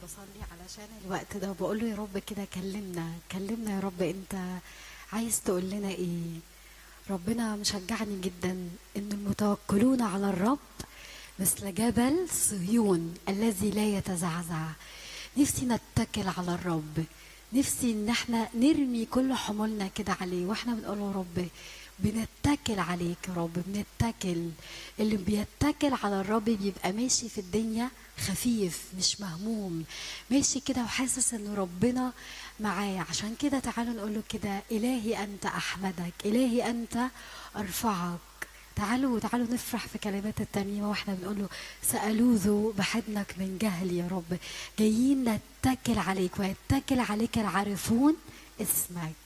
بصلي علشان الوقت ده وبقول له يا رب كده كلمنا كلمنا يا رب انت عايز تقول لنا ايه ربنا مشجعني جدا ان المتوكلون على الرب مثل جبل صهيون الذي لا يتزعزع نفسي نتكل على الرب نفسي ان احنا نرمي كل حمولنا كده عليه واحنا بنقول له يا رب بنتكل عليك يا رب بنتكل اللي بيتكل على الرب بيبقى ماشي في الدنيا خفيف مش مهموم ماشي كده وحاسس ان ربنا معاه عشان كده تعالوا نقول له كده الهي انت احمدك الهي انت ارفعك تعالوا تعالوا نفرح في كلمات الترنيمة واحنا بنقول له سألوذ بحضنك من جهل يا رب جايين نتكل عليك ويتكل عليك العارفون اسمك